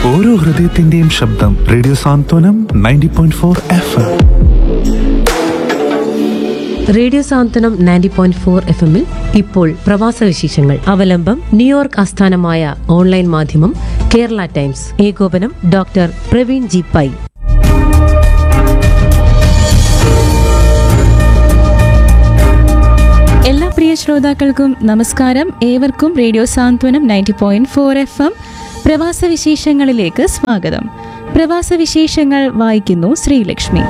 ഓരോ ഹൃദയത്തിന്റെയും ശബ്ദം radio Santhwanam ninety point four F M radio Santhwanam ninety point four F എമ്മിൽ ഇപ്പോൾ പ്രവാസ വിശേഷങ്ങൾ അവലംബം ന്യൂയോർക്ക് ആസ്ഥാനമായ ഓൺലൈൻ മാധ്യമം കേരള ടൈംസ് ഏകോപനം ഡോക്ടർ പ്രവീൺ ജി പൈ എല്ലാ പ്രിയ ശ്രോതാക്കൾക്കും നമസ്കാരം ഏവർക്കും radio Santhwanam ninety point four F M പ്രവാസ വിശേഷങ്ങളിലേക്ക് സ്വാഗതം പ്രവാസ വിശേഷങ്ങൾ വായിക്കുന്നു ശ്രീലക്ഷ്മി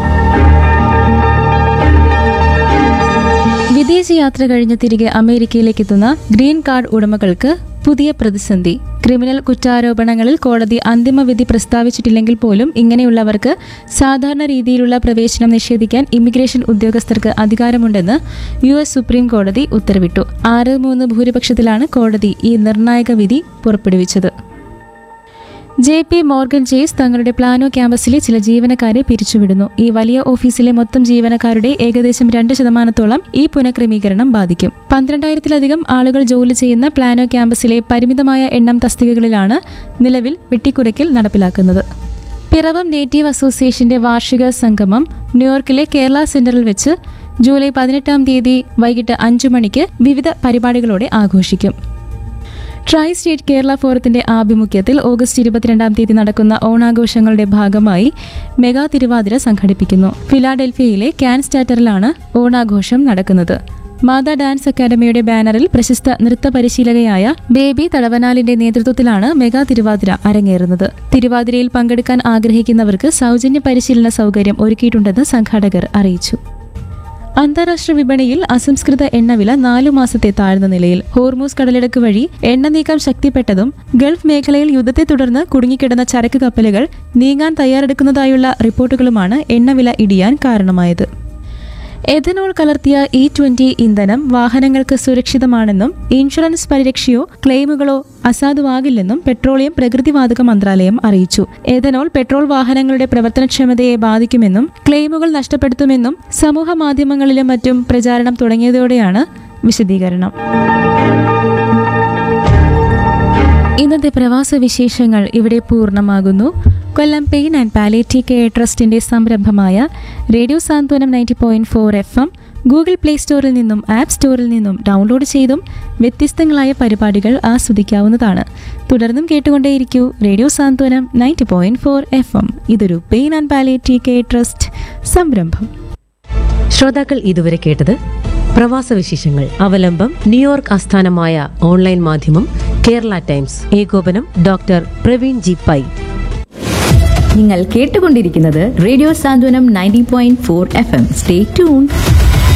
വിദേശ യാത്ര കഴിഞ്ഞ് തിരികെ അമേരിക്കയിലേക്ക് എത്തുന്ന ഗ്രീൻ കാർഡ് ഉടമകൾക്ക് പുതിയ പ്രതിസന്ധി ക്രിമിനൽ കുറ്റാരോപണങ്ങളിൽ കോടതി അന്തിമവിധി പ്രസ്താവിച്ചിട്ടില്ലെങ്കിൽ പോലും ഇങ്ങനെയുള്ളവർക്ക് സാധാരണ രീതിയിലുള്ള പ്രവേശനം നിഷേധിക്കാൻ ഇമിഗ്രേഷൻ ഉദ്യോഗസ്ഥർക്ക് അധികാരമുണ്ടെന്ന് യു എസ് സുപ്രീം കോടതി ഉത്തരവിട്ടു ആറ് മൂന്ന് ഭൂരിപക്ഷത്തിലാണ് കോടതി ഈ നിർണായക വിധി പുറപ്പെടുവിച്ചത് ജെ പി മോർഗൻ ചേസ് തങ്ങളുടെ പ്ലാനോ ക്യാമ്പസിലെ ചില ജീവനക്കാരെ പിരിച്ചുവിടുന്നു ഈ വലിയ ഓഫീസിലെ മൊത്തം ജീവനക്കാരുടെ ഏകദേശം രണ്ട് ശതമാനത്തോളം ഈ പുനഃക്രമീകരണം ബാധിക്കും പന്ത്രണ്ടായിരത്തിലധികം ആളുകൾ ജോലി ചെയ്യുന്ന പ്ലാനോ ക്യാമ്പസിലെ പരിമിതമായ എണ്ണം തസ്തികകളിലാണ് നിലവിൽ വെട്ടിക്കുറയ്ക്കൽ നടപ്പിലാക്കുന്നത് പിറവം നേറ്റീവ് അസോസിയേഷന്റെ വാർഷിക സംഗമം ന്യൂയോർക്കിലെ കേരള സെന്ററിൽ വെച്ച് ജൂലൈ പതിനെട്ടാം തീയതി വൈകിട്ട് അഞ്ചു മണിക്ക് വിവിധ പരിപാടികളോടെ ആഘോഷിക്കും ട്രൈ സ്റ്റേറ്റ് കേരള ഫോറത്തിന്റെ ആഭിമുഖ്യത്തിൽ ഓഗസ്റ്റ് ഇരുപത്തിരണ്ടാം തീയതി നടക്കുന്ന ഓണാഘോഷങ്ങളുടെ ഭാഗമായി മെഗാ തിരുവാതിര സംഘടിപ്പിക്കുന്നു ഫിലാഡൽഫിയയിലെ ക്യാൻ സ്റ്റാറ്ററിലാണ് ഓണാഘോഷം നടക്കുന്നത് മാതാ ഡാൻസ് അക്കാദമിയുടെ ബാനറിൽ പ്രശസ്ത നൃത്ത പരിശീലകയായ ബേബി തടവനാലിന്റെ നേതൃത്വത്തിലാണ് മെഗാ തിരുവാതിര അരങ്ങേറുന്നത് തിരുവാതിരയിൽ പങ്കെടുക്കാൻ ആഗ്രഹിക്കുന്നവർക്ക് സൗജന്യ പരിശീലന സൗകര്യം ഒരുക്കിയിട്ടുണ്ടെന്ന് സംഘാടകർ അറിയിച്ചു അന്താരാഷ്ട്ര വിപണിയിൽ അസംസ്കൃത എണ്ണവില നാലു മാസത്തെ താഴ്ന്ന നിലയിൽ ഹോർമൂസ് കടലിടുക്ക് വഴി എണ്ണ നീക്കം ശക്തിപ്പെട്ടതും ഗൾഫ് മേഖലയിൽ യുദ്ധത്തെ തുടർന്ന് കുടുങ്ങിക്കിടന്ന ചരക്ക് കപ്പലുകൾ നീങ്ങാൻ തയ്യാറെടുക്കുന്നതായുള്ള റിപ്പോർട്ടുകളുമാണ് എണ്ണവില ഇടിയാൻ കാരണമായത് എഥനോൾ കലർത്തിയ ഇ ട്വന്റി ഇന്ധനം വാഹനങ്ങൾക്ക് സുരക്ഷിതമാണെന്നും ഇൻഷുറൻസ് പരിരക്ഷയോ ക്ലെയിമുകളോ അസാധുവാകില്ലെന്നും പെട്രോളിയം പ്രകൃതിവാതക മന്ത്രാലയം അറിയിച്ചു എഥനോൾ പെട്രോൾ വാഹനങ്ങളുടെ പ്രവർത്തനക്ഷമതയെ ബാധിക്കുമെന്നും ക്ലെയിമുകൾ നഷ്ടപ്പെടുത്തുമെന്നും സമൂഹ മാധ്യമങ്ങളിലും മറ്റും പ്രചാരണം തുടങ്ങിയതോടെയാണ് വിശദീകരണം ഇന്നത്തെ പ്രവാസ വിശേഷങ്ങൾ ഇവിടെ പൂർണ്ണമാകുന്നു Kollam pain and palliative care ട്രസ്റ്റിന്റെ സംരംഭമായ radio Santhwanam ninety point four F M Google play സ്റ്റോറിൽ നിന്നും ആപ്പ് സ്റ്റോറിൽ നിന്നും ഡൗൺലോഡ് ചെയ്തും വ്യത്യസ്തങ്ങളായ പരിപാടികൾ ആസ്വദിക്കാവുന്നതാണ് തുടർന്നും കേട്ടുകൊണ്ടേയിരിക്കൂ radio Santhwanam ninety point four F M ഇതൊരു pain and palliative care trust സംരംഭം ശ്രോതാക്കൾ ഇതുവരെ കേട്ടത് പ്രവാസ വിശേഷങ്ങൾ അവലംബം ന്യൂയോർക്ക് ആസ്ഥാനമായ ഓൺലൈൻ മാധ്യമം കേരള ടൈംസ് ഏകോപനം ഡോക്ടർ പ്രവീൺ ജി പൈ നിങ്ങൾ കേട്ടുകൊണ്ടിരിക്കുന്നത് radio Santhwanam ninety point four F M stay tune